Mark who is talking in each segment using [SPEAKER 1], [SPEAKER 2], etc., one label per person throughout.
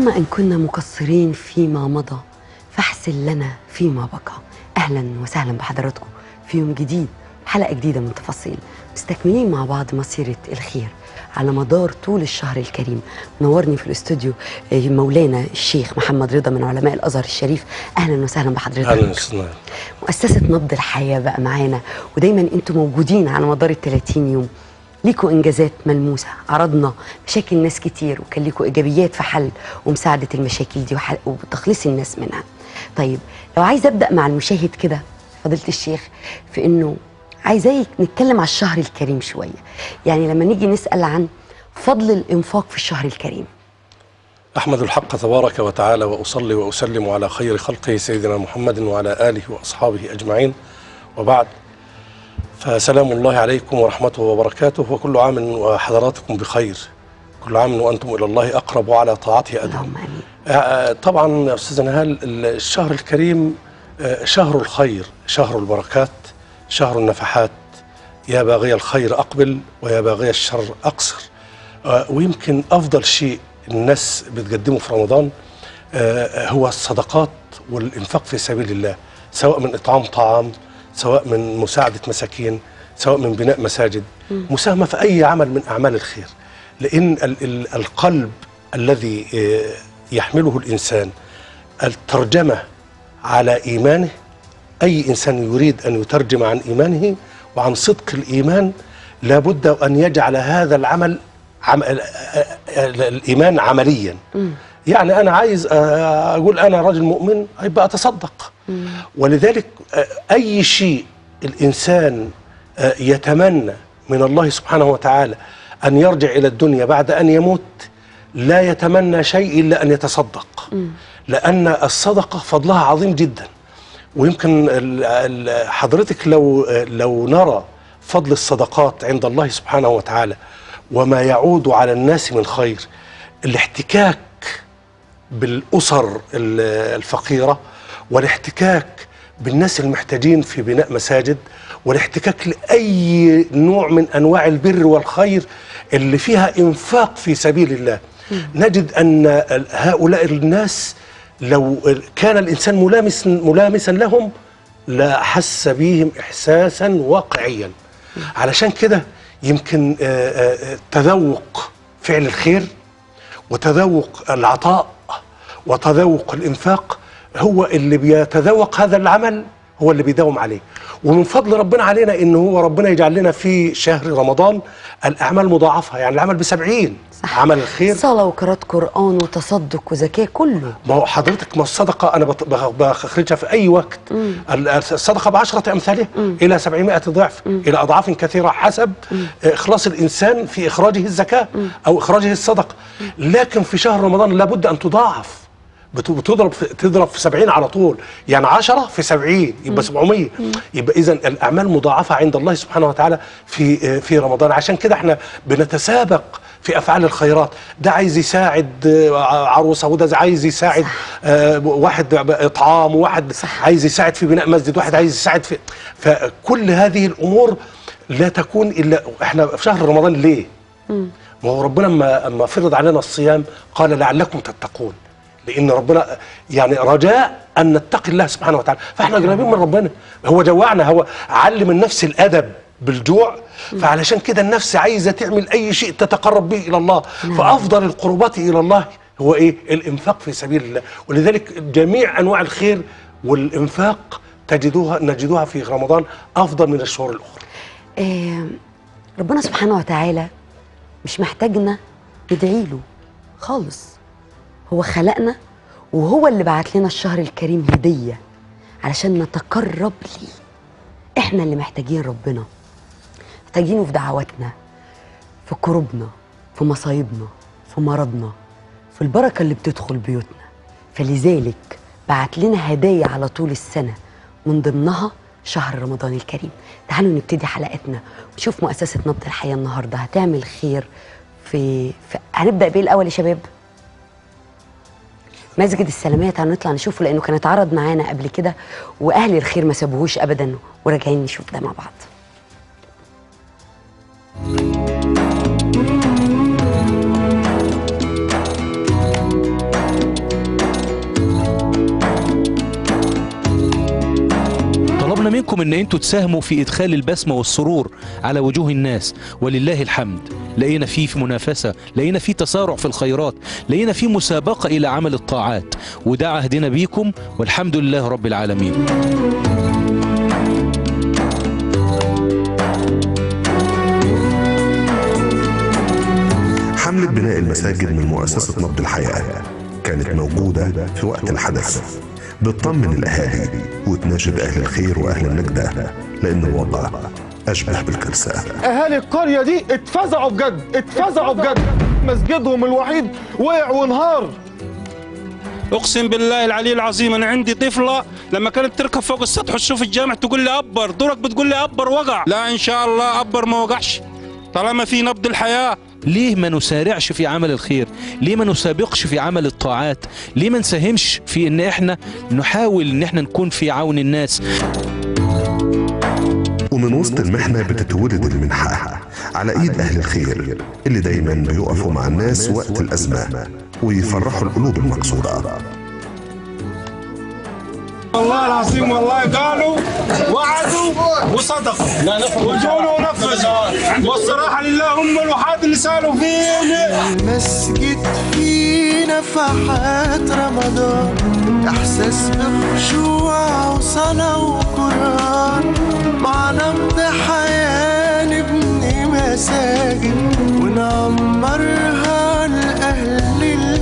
[SPEAKER 1] اللهم إن كنا مقصرين فيما مضى فاحسن لنا فيما بقى أهلا وسهلا بحضراتكم في يوم جديد حلقة جديدة من تفاصيل مستكملين مع بعض مسيرة الخير على مدار طول الشهر الكريم منورني في الاستوديو آه، مولانا الشيخ محمد رضا من علماء الازهر الشريف اهلا وسهلا بحضرتك
[SPEAKER 2] اهلا وسهلا
[SPEAKER 1] مؤسسه نبض الحياه بقى معانا ودايما انتم موجودين على مدار ال 30 يوم ليكوا انجازات ملموسه عرضنا مشاكل ناس كتير وكان ليكوا ايجابيات في حل ومساعده المشاكل دي وحل وتخليص الناس منها طيب لو عايز ابدا مع المشاهد كده فضيله الشيخ في انه عايزاك نتكلم على الشهر الكريم شويه يعني لما نيجي نسال عن فضل الانفاق في الشهر الكريم
[SPEAKER 2] احمد الحق تبارك وتعالى واصلي واسلم على خير خلقه سيدنا محمد وعلى اله واصحابه اجمعين وبعد فسلام الله عليكم ورحمته وبركاته وكل عام وحضراتكم بخير كل عام وانتم الى الله اقرب وعلى طاعته ادعو
[SPEAKER 1] اللهم امين
[SPEAKER 2] آه، طبعا يا استاذ نهال الشهر الكريم آه، شهر الخير شهر البركات شهر النفحات يا باغي الخير اقبل ويا باغي الشر اقصر آه، ويمكن افضل شيء الناس بتقدمه في رمضان آه، هو الصدقات والانفاق في سبيل الله سواء من اطعام طعام سواء من مساعده مساكين سواء من بناء مساجد مساهمه في اي عمل من اعمال الخير لان ال- ال- القلب الذي آه، يحمله الانسان الترجمه على ايمانه اي انسان يريد ان يترجم عن ايمانه وعن صدق الايمان لابد ان يجعل هذا العمل عم ال- ال- الايمان عمليا يعني انا عايز آه، اقول انا رجل مؤمن يبقى اتصدق ولذلك آه، اي شيء الانسان آه، يتمنى من الله سبحانه وتعالى ان يرجع الى الدنيا بعد ان يموت لا يتمنى شيء الا ان يتصدق لان الصدقه فضلها عظيم جدا ويمكن ال- ال- حضرتك لو لو نرى فضل الصدقات عند الله سبحانه وتعالى وما يعود على الناس من خير الاحتكاك بالاسر ال- الفقيره والاحتكاك بالناس المحتاجين في بناء مساجد والاحتكاك لاي نوع من انواع البر والخير اللي فيها انفاق في سبيل الله نجد ان ال- هؤلاء الناس لو كان الانسان ملامس ملامسا لهم لحس بهم احساسا واقعيا علشان كده يمكن آه، آه، آه، تذوق فعل الخير وتذوق العطاء وتذوق الانفاق هو اللي بيتذوق هذا العمل هو اللي بيداوم عليه ومن فضل ربنا علينا ان هو ربنا يجعل لنا في شهر رمضان الاعمال مضاعفه يعني العمل بسبعين
[SPEAKER 1] صح.
[SPEAKER 2] عمل الخير
[SPEAKER 1] صلاه وقراءه قران وتصدق وزكاه كله
[SPEAKER 2] ما هو حضرتك ما الصدقة أنا بط- بخ- بخرجها في أي وقت ال- الصدقة بعشرة أمثالها إلى سبعمائة ضعف إلى أضعاف كثيرة حسب إخلاص الإنسان في إخراجه الزكاة أو إخراجه الصدقة لكن في شهر رمضان لابد أن تضاعف بت- بتضرب في تضرب في 70 على طول يعني 10 في 70 يبقى 700 يبقى اذا الاعمال مضاعفه عند الله سبحانه وتعالى في في رمضان عشان كده احنا بنتسابق في افعال الخيرات ده عايز يساعد آه، عروسه وده عايز يساعد آه، واحد اطعام وواحد عايز يساعد في بناء مسجد واحد عايز يساعد في فكل هذه الامور لا تكون الا احنا في شهر رمضان ليه؟ ما هو ربنا لما اما فرض علينا الصيام قال لعلكم تتقون لان ربنا يعني رجاء ان نتقي الله سبحانه وتعالى فاحنا قريبين من ربنا هو جوعنا هو علم النفس الادب بالجوع فعلشان كده النفس عايزه تعمل اي شيء تتقرب به الى الله فافضل القربات الى الله هو ايه الانفاق في سبيل الله ولذلك جميع انواع الخير والانفاق تجدوها نجدوها في رمضان افضل من الشهور الاخرى
[SPEAKER 1] آه ربنا سبحانه وتعالى مش محتاجنا ندعي له خالص هو خلقنا وهو اللي بعت لنا الشهر الكريم هدية علشان نتقرب ليه احنا اللي محتاجين ربنا محتاجينه في دعواتنا في كروبنا في مصايبنا في مرضنا في البركة اللي بتدخل بيوتنا فلذلك بعت لنا هدايا على طول السنة من ضمنها شهر رمضان الكريم تعالوا نبتدي حلقتنا ونشوف مؤسسة نبض الحياة النهاردة هتعمل خير في, في... هنبدأ بإيه الأول يا شباب؟ مسجد السلامات هنطلع نشوفه لأنه كان اتعرض معانا قبل كده وأهل الخير ما سابوهوش أبدا وراجعين نشوف ده مع بعض
[SPEAKER 3] منكم ان انتوا تساهموا في ادخال البسمه والسرور على وجوه الناس ولله الحمد لقينا فيه في منافسه لقينا فيه تسارع في الخيرات لقينا فيه مسابقه الى عمل الطاعات وده عهدنا بيكم والحمد لله رب العالمين
[SPEAKER 4] حملة بناء المساجد من مؤسسة نبض الحياة كانت موجودة في وقت الحدث بتطمن الأهالي وتناشد أهل الخير وأهل النجدة لأن الوضع أشبه بالكارثة
[SPEAKER 5] اهالي القريه دي اتفزعوا بجد اتفزعوا بجد مسجدهم الوحيد وقع وانهار
[SPEAKER 6] اقسم بالله العلي العظيم انا عندي طفله لما كانت تركب فوق السطح وتشوف الجامع تقول لي ابر دورك بتقول لي ابر وقع لا ان شاء الله ابر ما وقعش طالما في نبض الحياه
[SPEAKER 3] ليه ما نسارعش في عمل الخير ليه ما نسابقش في عمل الطاعات ليه ما نساهمش في ان احنا نحاول ان احنا نكون في عون الناس
[SPEAKER 4] ومن وسط المحنة بتتولد المنحة على إيد أهل الخير اللي دايما بيقفوا مع الناس وقت الأزمة ويفرحوا القلوب المكسورة
[SPEAKER 6] والله العظيم والله قالوا وعدوا وصدقوا وقولوا ونفذوا والصراحه لله هم الوحيد اللي سالوا فيني
[SPEAKER 7] المسجد فيه نفحات رمضان إحساس بخشوع وصلاة وقرآن مع نبض حياة نبني مساجد ونعمرها لأهل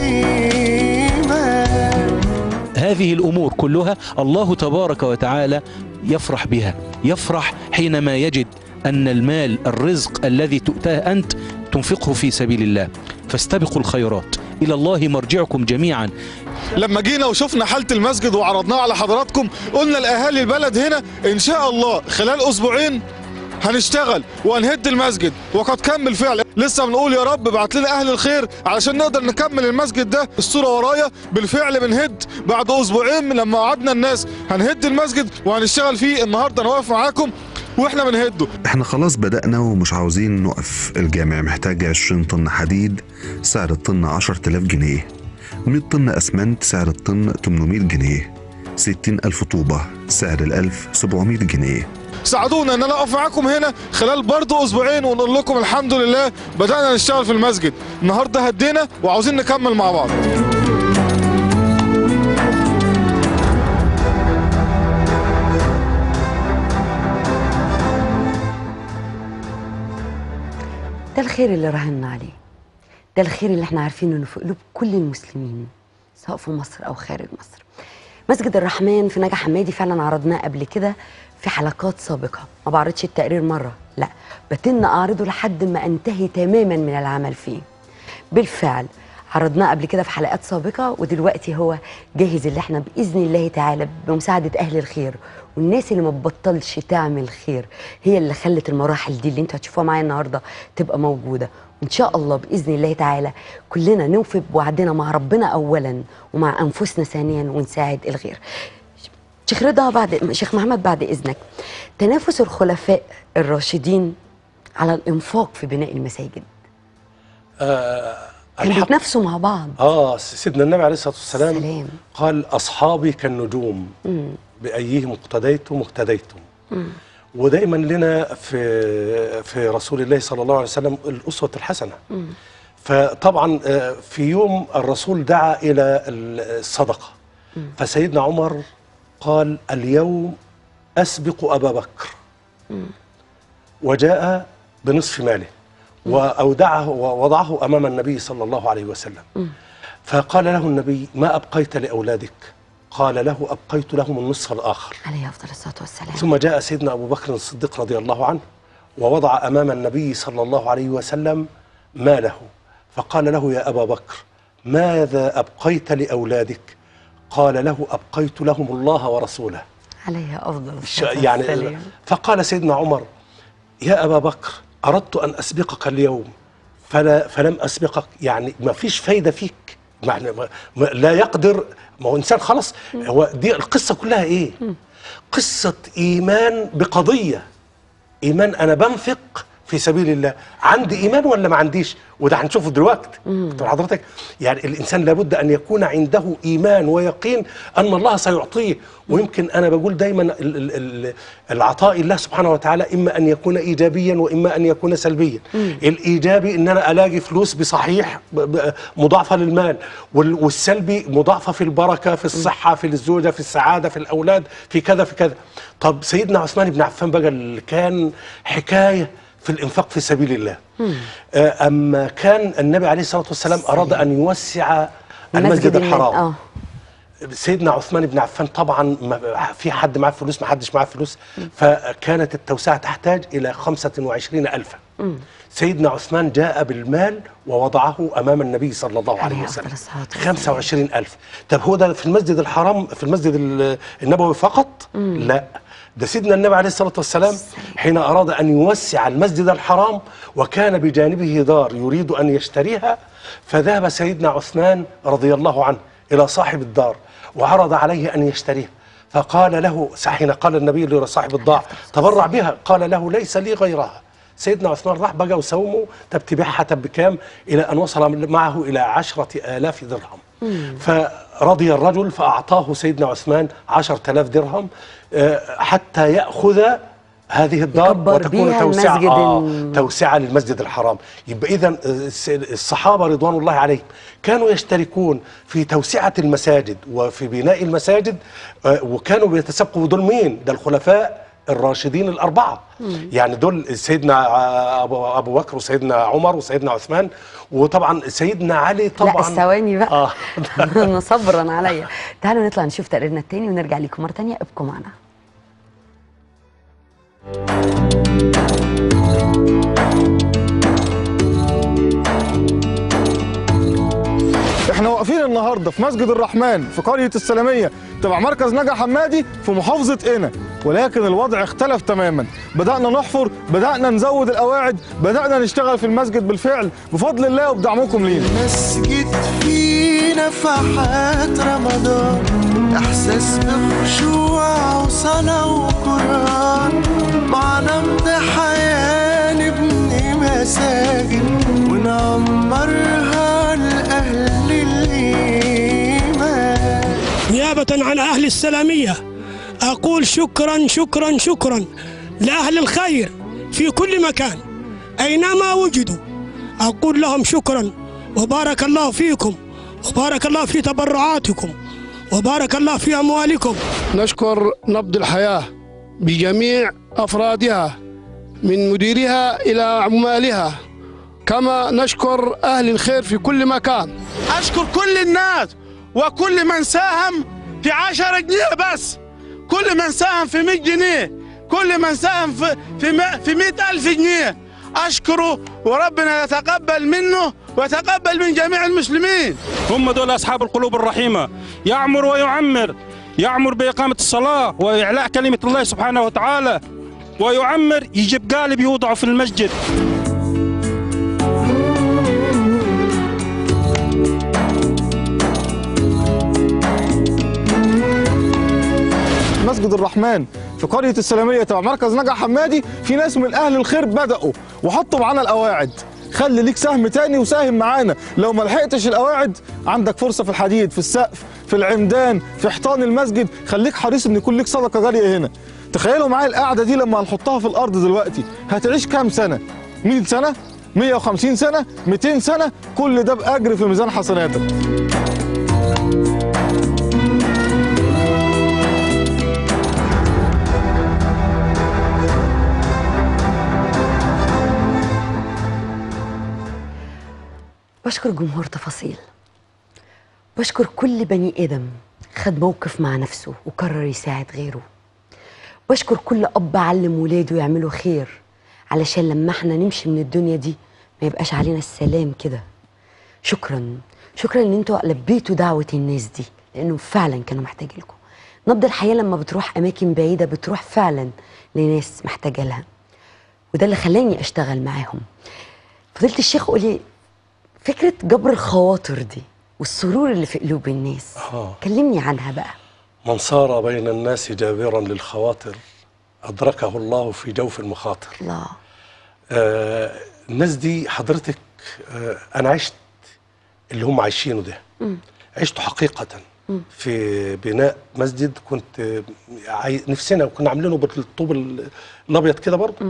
[SPEAKER 7] الإيمان
[SPEAKER 3] هذه الامور كلها الله تبارك وتعالى يفرح بها يفرح حينما يجد ان المال الرزق الذي تؤتاه انت تنفقه في سبيل الله فاستبقوا الخيرات الى الله مرجعكم جميعا
[SPEAKER 5] لما جينا وشفنا حاله المسجد وعرضناها على حضراتكم قلنا لاهالي البلد هنا ان شاء الله خلال اسبوعين هنشتغل وهنهد المسجد وقد كمل فعلا لسه بنقول يا رب ابعت لنا اهل الخير علشان نقدر نكمل المسجد ده الصوره ورايا بالفعل بنهد بعد اسبوعين من لما وعدنا الناس هنهد المسجد وهنشتغل فيه النهارده انا واقف معاكم واحنا بنهده
[SPEAKER 4] احنا خلاص بدأنا ومش عاوزين نقف الجامع محتاج 20 طن حديد سعر الطن 10000 جنيه 100 طن أسمنت سعر الطن 800 جنيه 60 ألف طوبة سعر الألف 700 جنيه
[SPEAKER 5] ساعدونا ان انا اقف معاكم هنا خلال برضه اسبوعين ونقول لكم الحمد لله بدانا نشتغل في المسجد النهارده هدينا وعاوزين نكمل مع بعض
[SPEAKER 1] ده الخير اللي راهنا عليه ده الخير اللي احنا عارفين انه في قلوب كل المسلمين سواء في مصر او خارج مصر مسجد الرحمن في نجا حمادي فعلا عرضناه قبل كده في حلقات سابقه ما بعرضش التقرير مره لا بتن اعرضه لحد ما انتهي تماما من العمل فيه بالفعل عرضناه قبل كده في حلقات سابقة ودلوقتي هو جاهز اللي احنا بإذن الله تعالى بمساعدة أهل الخير والناس اللي ما بتبطلش تعمل خير هي اللي خلت المراحل دي اللي انتوا هتشوفوها معايا النهاردة تبقى موجودة وإن شاء الله بإذن الله تعالى كلنا نوفي بوعدنا مع ربنا أولا ومع أنفسنا ثانيا ونساعد الغير شيخ رضا بعد شيخ محمد بعد إذنك تنافس الخلفاء الراشدين على الإنفاق في بناء المساجد
[SPEAKER 2] آه
[SPEAKER 1] كانوا
[SPEAKER 2] الحق
[SPEAKER 1] بيتنافسوا مع بعض
[SPEAKER 2] اه سيدنا النبي عليه الصلاه والسلام
[SPEAKER 1] سلام.
[SPEAKER 2] قال اصحابي كالنجوم بايهم اقتديتم اهتديتم ودائما لنا في في رسول الله صلى الله عليه وسلم الاسوه الحسنه فطبعا آه، في يوم الرسول دعا الى الصدقه فسيدنا عمر قال اليوم اسبق ابا بكر وجاء بنصف ماله واودعه ووضعه امام النبي صلى الله عليه وسلم فقال له النبي ما ابقيت لاولادك قال له ابقيت لهم النصف الاخر
[SPEAKER 1] عليه افضل الصلاه والسلام
[SPEAKER 2] ثم جاء سيدنا ابو بكر الصديق رضي الله عنه ووضع امام النبي صلى الله عليه وسلم ماله فقال له يا ابا بكر ماذا ابقيت لاولادك قال له ابقيت لهم الله ورسوله
[SPEAKER 1] عليه افضل
[SPEAKER 2] ش-
[SPEAKER 1] الصلاه
[SPEAKER 2] يعني
[SPEAKER 1] والسلام
[SPEAKER 2] فقال سيدنا عمر يا ابا بكر اردت ان اسبقك اليوم فلا فلم اسبقك يعني ما فيش فايده فيك معنى ما ما لا يقدر ما هو انسان خلاص هو دي القصه كلها ايه؟ قصه ايمان بقضيه ايمان انا بنفق في سبيل الله عندي ايمان ولا ما عنديش وده هنشوفه دلوقتي دكتور حضرتك يعني الانسان لابد ان يكون عنده ايمان ويقين ان الله سيعطيه ويمكن انا بقول دايما ال- ال- ال- العطاء الله سبحانه وتعالى اما ان يكون ايجابيا واما ان يكون سلبيا الايجابي ان انا الاقي فلوس بصحيح ب- ب- مضاعفه للمال وال- والسلبي مضاعفه في البركه في الصحه في الزوجه في السعاده في الاولاد في كذا في كذا طب سيدنا عثمان بن عفان بقى اللي كان حكايه في الانفاق في سبيل الله آه، اما كان النبي عليه الصلاه والسلام اراد ان يوسع المسجد
[SPEAKER 1] النبي.
[SPEAKER 2] الحرام
[SPEAKER 1] اه
[SPEAKER 2] سيدنا عثمان بن عفان طبعا ما في حد معاه فلوس ما حدش معاه فلوس فكانت التوسعة تحتاج إلى 25 ألفا سيدنا عثمان جاء بالمال ووضعه أمام النبي صلى الله عليه
[SPEAKER 1] عليه
[SPEAKER 2] وسلم
[SPEAKER 1] أفضل الصلاة والسلام.
[SPEAKER 2] 25 ألف طب هو ده في المسجد الحرام في المسجد ال- النبوي فقط لا ده سيدنا النبي عليه الصلاة والسلام حين أراد أن يوسع المسجد الحرام وكان بجانبه دار يريد أن يشتريها فذهب سيدنا عثمان رضي الله عنه إلى صاحب الدار وعرض عليه أن يشتريها فقال له حين قال النبي لصاحب الضاع تبرع بها قال له ليس لي غيرها سيدنا عثمان راح بقى وسومه طب تبيعها طب بكام إلى أن وصل معه إلى عشرة آلاف درهم فرضي الرجل فأعطاه سيدنا عثمان عشرة آلاف درهم آه، حتى يأخذ هذه الدار
[SPEAKER 1] يكبر
[SPEAKER 2] وتكون
[SPEAKER 1] بيها
[SPEAKER 2] توسعة
[SPEAKER 1] المسجد
[SPEAKER 2] آه
[SPEAKER 1] ال-
[SPEAKER 2] توسعة للمسجد الحرام يبقى إذا الصحابة رضوان الله عليهم كانوا يشتركون في توسعة المساجد وفي بناء المساجد آه، وكانوا بيتسابقوا دول مين؟ ده الخلفاء الراشدين الأربعة يعني دول سيدنا آه، أبو, أبو بكر وسيدنا عمر وسيدنا عثمان وطبعا سيدنا علي طبعا
[SPEAKER 1] لا الثواني بقى
[SPEAKER 2] آه.
[SPEAKER 1] صبرا عليا تعالوا نطلع نشوف تقريرنا التاني ونرجع لكم مرة تانية ابقوا معنا
[SPEAKER 5] احنا واقفين النهارده في مسجد الرحمن في قريه السلاميه تبع مركز نجا حمادي في محافظه قنا ولكن الوضع اختلف تماما بدانا نحفر بدانا نزود القواعد بدانا نشتغل في المسجد بالفعل بفضل الله وبدعمكم لينا
[SPEAKER 7] مسجد فيه نفحات رمضان احساس بخشوع وصلاة وقرآن مع نبض حياة نبني مساجد ونعمرها لأهل الإيمان
[SPEAKER 8] نيابة عن أهل السلامية أقول شكرا شكرا شكرا لأهل الخير في كل مكان أينما وجدوا أقول لهم شكرا وبارك الله فيكم وبارك الله في تبرعاتكم وبارك الله في أموالكم
[SPEAKER 9] نشكر نبض الحياة بجميع أفرادها من مديرها إلى عمالها كما نشكر أهل الخير في كل مكان
[SPEAKER 10] أشكر كل الناس وكل من ساهم في عشرة جنيه بس كل من ساهم في 100 جنيه كل من ساهم في في م- في 100 ألف جنيه أشكره وربنا يتقبل منه ويتقبل من جميع المسلمين
[SPEAKER 6] هم دول أصحاب القلوب الرحيمة يعمر ويعمر يعمر بإقامة الصلاة وإعلاء كلمة الله سبحانه وتعالى ويعمر يجيب قالب يوضعه في المسجد
[SPEAKER 5] مسجد الرحمن في قرية السلامية تبع مركز نجا حمادي في ناس من أهل الخير بدأوا وحطوا معانا القواعد خلي ليك سهم تاني وساهم معانا لو ما لحقتش القواعد عندك فرصة في الحديد في السقف في العمدان في حيطان المسجد خليك حريص ان يكون ليك صدقة جارية هنا تخيلوا معايا القعدة دي لما هنحطها في الأرض دلوقتي هتعيش كام سنة 100 سنة 150 سنة 200 سنة كل ده بأجر في ميزان حسناتك
[SPEAKER 1] بشكر جمهور تفاصيل بشكر كل بني آدم خد موقف مع نفسه وقرر يساعد غيره بشكر كل أب علم ولاده يعملوا خير علشان لما احنا نمشي من الدنيا دي ما يبقاش علينا السلام كده شكرا شكرا ان انتوا لبيتوا دعوة الناس دي لانهم فعلا كانوا محتاجين لكم نبض الحياة لما بتروح أماكن بعيدة بتروح فعلا لناس محتاجة لها وده اللي خلاني أشتغل معاهم فضيلة الشيخ قولي فكرة جبر الخواطر دي والسرور اللي في قلوب الناس
[SPEAKER 2] آه.
[SPEAKER 1] كلمني عنها بقى
[SPEAKER 2] من صار بين الناس جابرا للخواطر أدركه الله في جوف المخاطر
[SPEAKER 1] الله
[SPEAKER 2] آه الناس دي حضرتك آه انا عشت اللي هم عايشينه ده عشته حقيقة في بناء مسجد كنت آه، عاي... نفسنا وكنا عاملينه بالطوب ال- الابيض كده برضه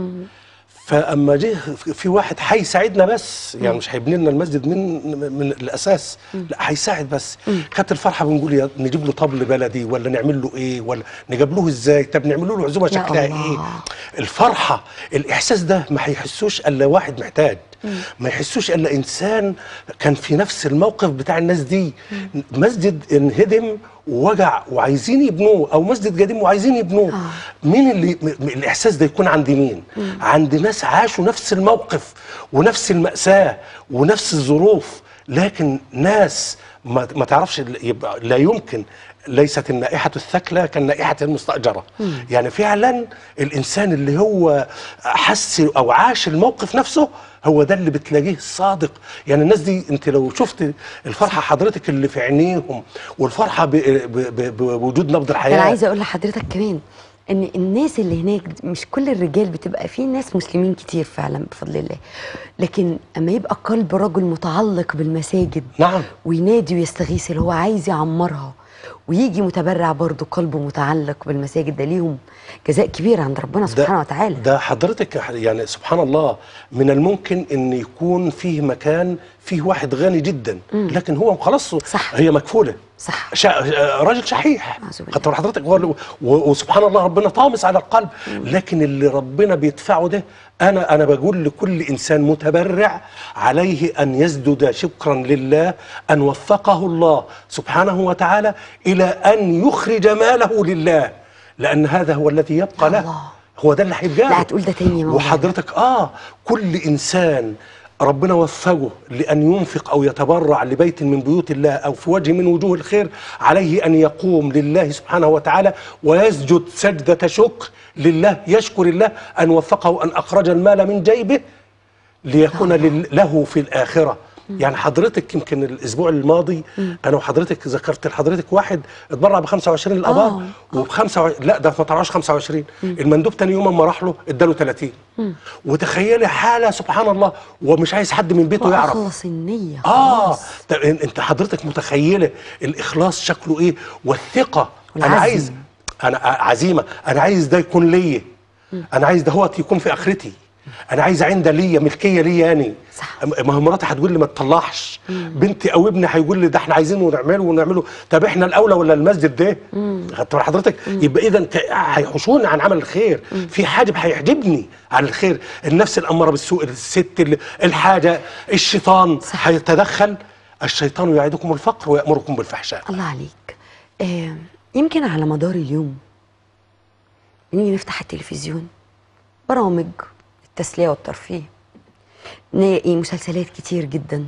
[SPEAKER 2] فاما جه في واحد هيساعدنا بس يعني مش هيبني لنا المسجد من من الاساس لا هيساعد بس كانت الفرحه بنقول يا نجيب له طبل بلدي ولا نعمل له ايه ولا نجيب ازاي طب نعمل له عزومه
[SPEAKER 1] يا
[SPEAKER 2] شكلها
[SPEAKER 1] الله.
[SPEAKER 2] ايه الفرحه الاحساس ده ما هيحسوش الا واحد محتاج ما يحسوش الا انسان كان في نفس الموقف بتاع الناس دي مسجد انهدم ووجع وعايزين يبنوه او مسجد قديم وعايزين يبنوه مين اللي م- م- الاحساس ده يكون عند مين عند ناس عاشوا نفس الموقف ونفس المأساة ونفس الظروف لكن ناس ما, ما تعرفش ال- يبقى لا يمكن ليست النائحة الثكلى كالنائحة المستأجرة يعني فعلا الإنسان اللي هو حس أو عاش الموقف نفسه هو ده اللي بتلاقيه صادق يعني الناس دي انت لو شفت الفرحة حضرتك اللي في عينيهم والفرحة ب- ب- ب- بوجود نبض الحياة
[SPEAKER 1] انا عايزه اقول لحضرتك كمان ان الناس اللي هناك مش كل الرجال بتبقى في ناس مسلمين كتير فعلا بفضل الله لكن اما يبقى قلب رجل متعلق بالمساجد
[SPEAKER 2] نعم
[SPEAKER 1] وينادي ويستغيث اللي هو عايز يعمرها ويجي متبرع برضه قلبه متعلق بالمساجد ده ليهم جزاء كبير عند ربنا سبحانه وتعالى
[SPEAKER 2] ده حضرتك يعني سبحان الله من الممكن ان يكون فيه مكان فيه واحد غني جدا لكن هو خلاص
[SPEAKER 1] صح.
[SPEAKER 2] هي مكفوله
[SPEAKER 1] صح
[SPEAKER 2] شا... راجل شحيح
[SPEAKER 1] أعوذ بالله.
[SPEAKER 2] خاطر حضرتك هو اللي- و... وسبحان الله ربنا طامس على القلب لكن اللي ربنا بيدفعه ده انا انا بقول لكل انسان متبرع عليه ان يسجد شكرا لله ان وفقه الله سبحانه وتعالى الى ان يخرج ماله لله لان هذا هو الذي يبقى له
[SPEAKER 1] الله.
[SPEAKER 2] هو ده اللي هيبقى
[SPEAKER 1] لا هتقول ده تاني يا مولانا.
[SPEAKER 2] وحضرتك اه كل انسان ربنا وفقه لان ينفق او يتبرع لبيت من بيوت الله او في وجه من وجوه الخير عليه ان يقوم لله سبحانه وتعالى ويسجد سجده شكر لله يشكر الله ان وفقه ان اخرج المال من جيبه ليكون لل- له في الآخرة يعني حضرتك يمكن الأسبوع الماضي أنا وحضرتك ذكرت لحضرتك واحد اتبرع ب 25 الآباء وب 25 لا ده ما طلعوش 25 المندوب تاني يوم اما راح له اداله 30 وتخيلي حالة سبحان الله ومش عايز حد من بيته يعرف
[SPEAKER 1] واخلص النيه
[SPEAKER 2] اه
[SPEAKER 1] خلاص.
[SPEAKER 2] طب إن- انت حضرتك متخيله الاخلاص شكله ايه والثقه انا
[SPEAKER 1] والعزم.
[SPEAKER 2] عايز انا ع- عزيمه انا عايز ده يكون ليا انا عايز ده هو يكون في اخرتي انا عايز عند ليا ملكيه ليا يعني
[SPEAKER 1] صح.
[SPEAKER 2] ما هو مراتي هتقول لي ما تطلعش بنتي او ابني هيقول لي ده احنا عايزينه ونعمله ونعمله طب احنا الاولى ولا المسجد ده خدت بال حضرتك يبقى اذا ك- هيحوشوني عن عمل الخير في حاجب هيحجبني عن الخير النفس الاماره بالسوء الست اللي- الحاجه الشيطان
[SPEAKER 1] صح.
[SPEAKER 2] هيتدخل الشيطان يعدكم الفقر ويامركم بالفحشاء
[SPEAKER 1] الله عليك آه يمكن على مدار اليوم نيجي نفتح التلفزيون برامج التسلية والترفيه نلاقي مسلسلات كتير جدا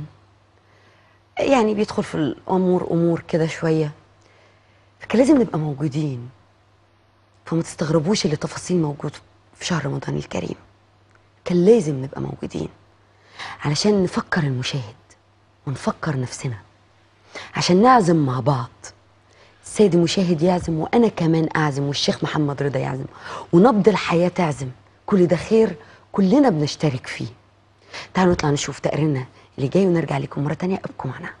[SPEAKER 1] يعني بيدخل في الأمور أمور كده شوية فكان لازم نبقى موجودين فما تستغربوش اللي تفاصيل موجود في شهر رمضان الكريم كان لازم نبقى موجودين علشان نفكر المشاهد ونفكر نفسنا عشان نعزم مع بعض السيد المشاهد يعزم وانا كمان اعزم والشيخ محمد رضا يعزم ونبض الحياه تعزم كل ده خير كلنا بنشترك فيه تعالوا نطلع نشوف تقريرنا اللي جاي ونرجع لكم مره تانية ابقوا معنا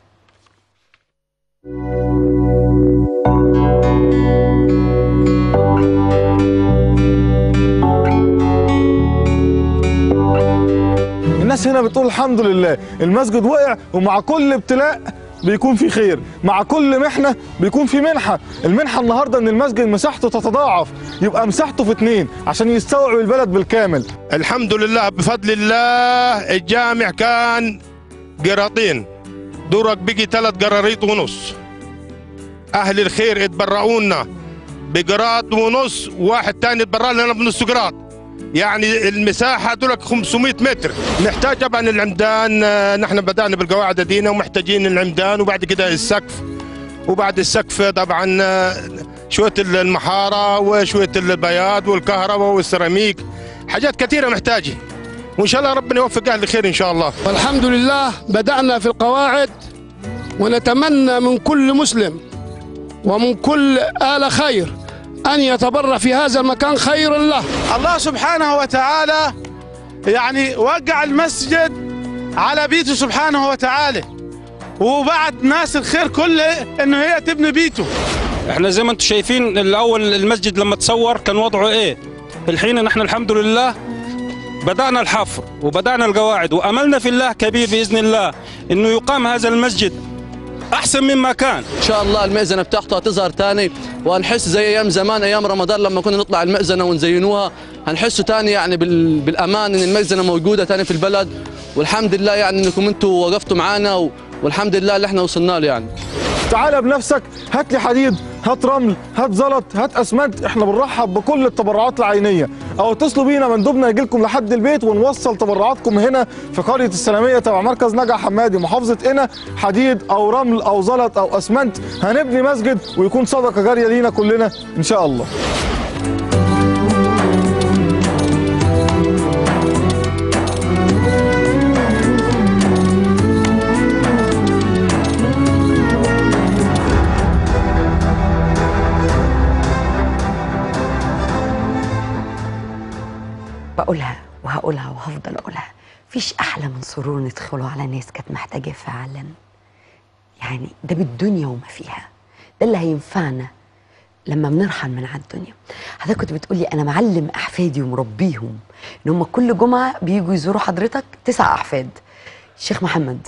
[SPEAKER 5] الناس هنا بتقول الحمد لله المسجد وقع ومع كل ابتلاء بيكون في خير مع كل محنة بيكون في منحة المنحة النهاردة ان المسجد مساحته تتضاعف يبقى مساحته في اتنين عشان يستوعب البلد بالكامل
[SPEAKER 6] الحمد لله بفضل الله الجامع كان قراطين درج بقي ثلاث قراريط ونص اهل الخير اتبرعونا بقراط ونص واحد تاني اتبرع لنا بنص قراط يعني المساحة دولك 500 متر نحتاج طبعا العمدان آه، نحن بدأنا بالقواعد دينا ومحتاجين العمدان وبعد كده السقف وبعد السقف طبعا آه، شوية المحارة وشوية البياض والكهرباء والسيراميك حاجات كثيرة محتاجة وإن شاء الله ربنا يوفق أهل الخير إن شاء الله
[SPEAKER 9] والحمد لله بدأنا في القواعد ونتمنى من كل مسلم ومن كل آل خير أن يتبرع في هذا المكان خير له
[SPEAKER 10] الله سبحانه وتعالى يعني وقع المسجد على بيته سبحانه وتعالى وبعت ناس الخير كله انه هي تبني بيته
[SPEAKER 6] احنا زي ما انتم شايفين الاول المسجد لما تصور كان وضعه ايه الحين نحن الحمد لله بدأنا الحفر وبدأنا القواعد وأملنا في الله كبير بإذن الله إنه يقام هذا المسجد أحسن مما كان
[SPEAKER 11] ان شاء الله المئذنه بتاعته هتظهر تاني وهنحس زي ايام زمان ايام رمضان لما كنا نطلع المئذنه ونزينوها هنحسوا تاني يعني بال... بالامان ان المئذنه موجوده تاني في البلد والحمد لله يعني انكم انتم وقفتوا معانا و... والحمد لله اللي احنا وصلنا له يعني
[SPEAKER 5] تعالى بنفسك هات لي حديد هات رمل هات زلط هات اسمنت احنا بنرحب بكل التبرعات العينيه او اتصلوا بينا مندوبنا يجي لكم لحد البيت ونوصل تبرعاتكم هنا في قريه السلاميه تبع مركز نجع حمادي محافظه قنا حديد او رمل او زلط او اسمنت هنبني مسجد ويكون صدقه جاريه لينا كلنا ان شاء الله
[SPEAKER 1] بقولها وهقولها وهفضل اقولها فيش احلى من سرور ندخله على ناس كانت محتاجه فعلا يعني ده بالدنيا وما فيها ده اللي هينفعنا لما بنرحل من على الدنيا حضرتك كنت بتقولي انا معلم احفادي ومربيهم ان هم كل جمعه بيجوا يزوروا حضرتك تسع احفاد شيخ محمد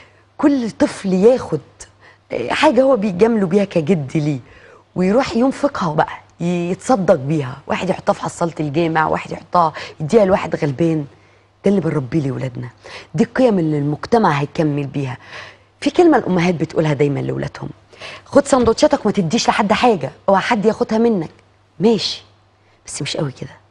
[SPEAKER 1] كل طفل ياخد حاجه هو بيجامله بيها كجد ليه ويروح ينفقها بقى يتصدق بيها واحد يحطها في حصاله الجامع واحد يحطها يديها لواحد غلبان ده اللي بنربيه لاولادنا دي القيم اللي المجتمع هيكمل بيها في كلمه الامهات بتقولها دايما لاولادهم خد سندوتشاتك وما تديش لحد حاجه اوعى حد ياخدها منك ماشي بس مش قوي كده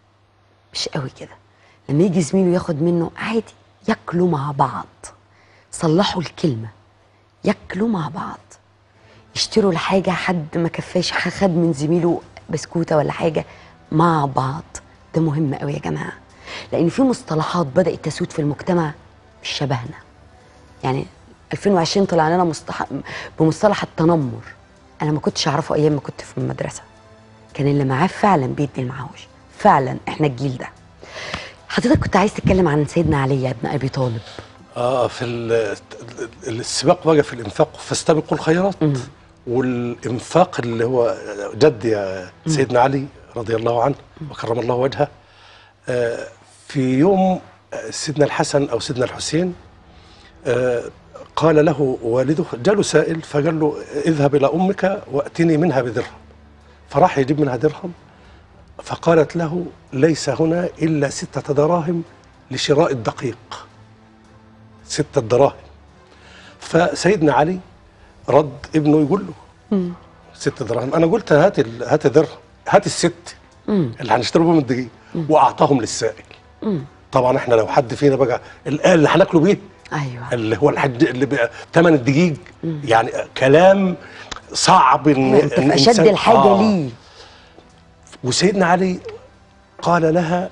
[SPEAKER 1] مش قوي كده لما يجي زميله ياخد منه عادي ياكلوا مع بعض صلحوا الكلمه ياكلوا مع بعض يشتروا الحاجة حد ما كفاش خد من زميله بسكوتة ولا حاجة مع بعض ده مهم قوي يا جماعة لأن في مصطلحات بدأت تسود في المجتمع مش شبهنا يعني 2020 طلع لنا مصطح... بمصطلح التنمر أنا ما كنتش أعرفه أيام ما كنت في المدرسة كان اللي معاه فعلا بيدي معهوش فعلا احنا الجيل ده حضرتك كنت عايز تتكلم عن سيدنا علي ابن ابي طالب
[SPEAKER 2] اه في ال- السباق بقى في الانفاق فاستبقوا الخيرات والانفاق اللي هو جد يا سيدنا علي رضي الله عنه وكرم الله وجهه آه، في يوم آه، سيدنا الحسن او سيدنا الحسين آه، قال له والده جاله سائل فقال له اذهب الى امك واتني منها بدرهم فراح يجيب منها درهم فقالت له ليس هنا الا سته دراهم لشراء الدقيق ستة دراهم فسيدنا علي رد ابنه يقول له ست دراهم انا قلت هات ال- هات درهم هات الست اللي هنشتري بهم الدقيق واعطاهم للسائل طبعا احنا لو حد فينا بقى الآن اللي هناكله بيه
[SPEAKER 1] ايوه
[SPEAKER 2] اللي هو الحد اللي بقى ثمن الدقيق يعني كلام صعب ان
[SPEAKER 1] انت
[SPEAKER 2] إن
[SPEAKER 1] في اشد
[SPEAKER 2] إنسان-
[SPEAKER 1] الحاجه
[SPEAKER 2] آه.
[SPEAKER 1] ليه
[SPEAKER 2] وسيدنا علي قال لها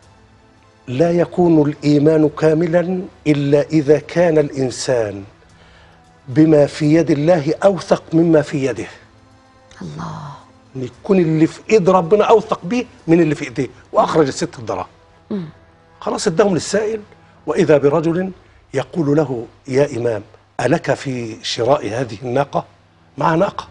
[SPEAKER 2] لا يكون الايمان كاملا الا اذا كان الانسان بما في يد الله اوثق مما في يده
[SPEAKER 1] الله
[SPEAKER 2] ان يكون اللي في ايد ربنا اوثق به من اللي في ايديه واخرج الست الدراهم خلاص اداهم للسائل واذا برجل يقول له يا امام الك في شراء هذه الناقه مع ناقه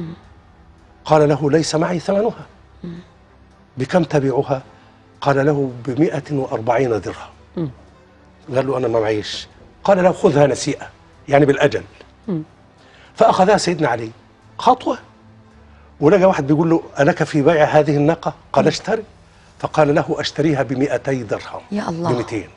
[SPEAKER 2] قال له ليس معي ثمنها بكم تبيعها قال له بمئة وأربعين درهم قال له أنا ما معيش قال له خذها نسيئة يعني بالأجل فأخذها سيدنا علي خطوة ولقى واحد بيقول له ألك في بيع هذه الناقة قال اشتري فقال له أشتريها بمئتي درهم
[SPEAKER 1] يا الله.
[SPEAKER 2] بمئتين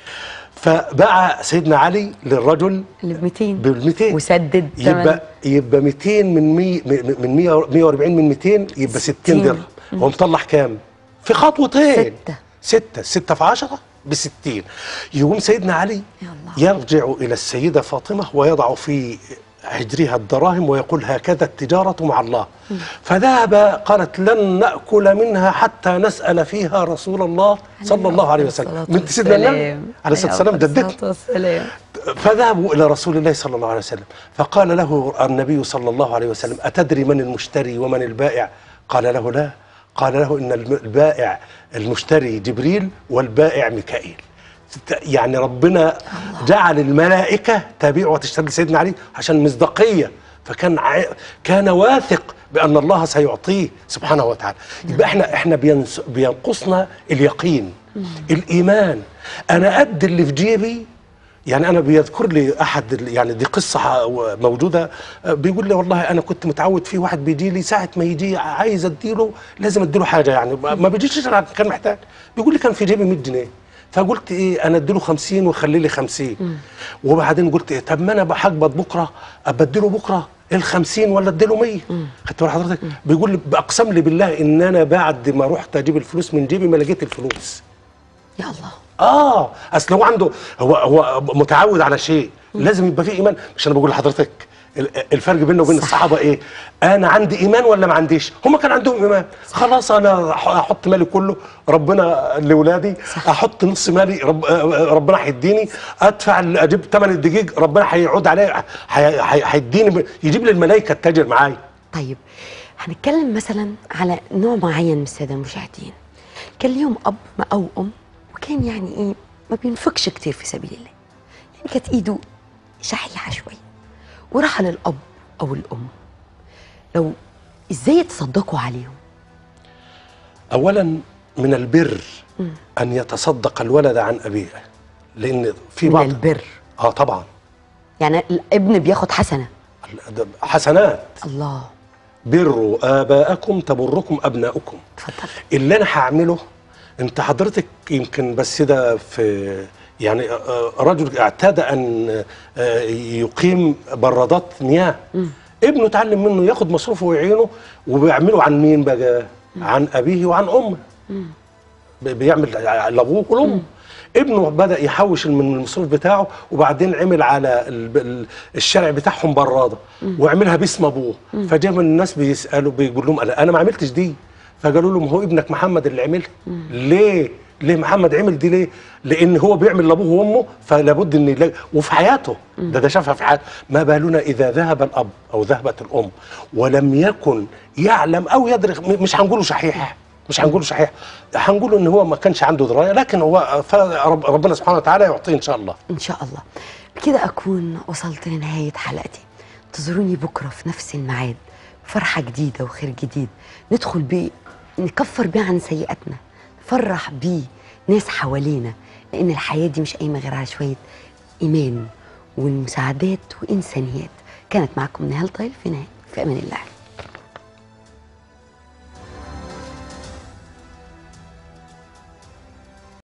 [SPEAKER 2] فباع سيدنا علي للرجل
[SPEAKER 1] اللي ب 200
[SPEAKER 2] بال 200
[SPEAKER 1] وسدد
[SPEAKER 2] يبقى يبقى 200 من 100 من 100 140 من 200 يبقى 60
[SPEAKER 1] 60.
[SPEAKER 2] درهم هو مطلع كام؟ في خطوتين
[SPEAKER 1] ستة.
[SPEAKER 2] ستة ستة في 10 ب 60 يقوم سيدنا علي
[SPEAKER 1] يا الله.
[SPEAKER 2] يرجع إلى السيدة فاطمة ويضع في حجرها الدراهم ويقول هكذا التجارة مع الله فذهب قالت لن نأكل منها حتى نسأل فيها رسول الله صلى الله عليه وسلم بنت سيدنا النبي عليه الصلاة والسلام جدتي
[SPEAKER 1] والسلام
[SPEAKER 2] فذهبوا إلى رسول الله صلى الله عليه وسلم فقال له النبي صلى الله عليه وسلم أتدري من المشتري ومن البائع قال له لا قال له ان الم- البائع المشتري جبريل والبائع ميكائيل يعني ربنا جعل الملائكه تبيع وتشتري لسيدنا علي عشان مصداقيه فكان ع... كان واثق بان الله سيعطيه سبحانه وتعالى يبقى احنا احنا بينس... بينقصنا اليقين الايمان انا قد اللي في جيبي يعني انا بيذكر لي احد ال- يعني دي قصه ح- موجوده آه، بيقول لي والله انا كنت متعود في واحد بيجي لي ساعه ما يجي عايز اديله لازم اديله حاجه يعني ما ما بيجيش عشان كان محتاج بيقول لي كان في جيبي 100 جنيه فقلت ايه انا اديله 50 وخلي لي 50 وبعدين قلت ايه طب ما انا بحقبض بكره ابدله بكره ال 50 ولا اديله 100 خدت بال حضرتك بيقول لي اقسم لي بالله ان انا بعد ما رحت اجيب الفلوس من جيبي ما لقيت الفلوس
[SPEAKER 1] يا الله
[SPEAKER 2] اه اصل هو عنده هو هو متعود على شيء لازم يبقى فيه ايمان مش انا بقول لحضرتك ال- الفرق بينه وبين
[SPEAKER 1] صح.
[SPEAKER 2] الصحابه ايه انا عندي ايمان ولا ما عنديش هم كان عندهم ايمان خلاص انا أح- احط مالي كله ربنا لاولادي احط نص مالي رب ربنا هيديني ادفع ال- اجيب ثمن الدقيق ربنا هيعود عليا هي- هي- هيديني يجيب لي الملائكه التاجر معايا
[SPEAKER 1] طيب هنتكلم مثلا على نوع معين من الساده المشاهدين كان ليهم اب او ام وكان يعني ايه ما بينفقش كتير في سبيل الله يعني كانت ايده شحيحه شويه وراح للاب او الام لو ازاي يتصدقوا عليهم
[SPEAKER 2] اولا من البر ان يتصدق الولد عن ابيه لان في
[SPEAKER 1] من
[SPEAKER 2] بعض
[SPEAKER 1] البر
[SPEAKER 2] اه طبعا
[SPEAKER 1] يعني الابن بياخد حسنه
[SPEAKER 2] حسنات
[SPEAKER 1] الله
[SPEAKER 2] بروا آباءكم تبركم أبناؤكم
[SPEAKER 1] اتفضل
[SPEAKER 2] اللي أنا هعمله أنت حضرتك يمكن بس ده في يعني آه، رجل اعتاد أن آه، يقيم برادات مياه ابنه اتعلم منه ياخد مصروفه ويعينه وبيعمله عن مين بقى؟ عن أبيه وعن أمه ب- بيعمل لابوه ولامه ابنه بدا يحوش من المصروف بتاعه وبعدين عمل على ال- ال- الشارع بتاعهم براده وعملها باسم ابوه فجاء من الناس بيسالوا بيقول لهم انا أنا ما عملتش دي فقالوا لهم هو ابنك محمد اللي عملها ليه ليه محمد عمل دي ليه لان هو بيعمل لابوه وامه فلابد ان يلاقي وفي حياته ده ده شافها في حياته ما بالنا اذا ذهب الاب او ذهبت الام ولم يكن يعلم او يدرك م- مش هنقوله شحيح مش هنقوله صحيح هنقوله ان هو ما كانش عنده درايه لكن هو فرب ربنا سبحانه وتعالى يعطيه ان شاء الله
[SPEAKER 1] ان شاء الله بكده اكون وصلت لنهايه حلقتي انتظروني بكره في نفس الميعاد فرحه جديده وخير جديد ندخل بيه نكفر بيه عن سيئاتنا نفرح بيه ناس حوالينا لان الحياه دي مش قايمه غير على شويه ايمان والمساعدات وانسانيات كانت معكم نهال طيل في نهايه في امان الله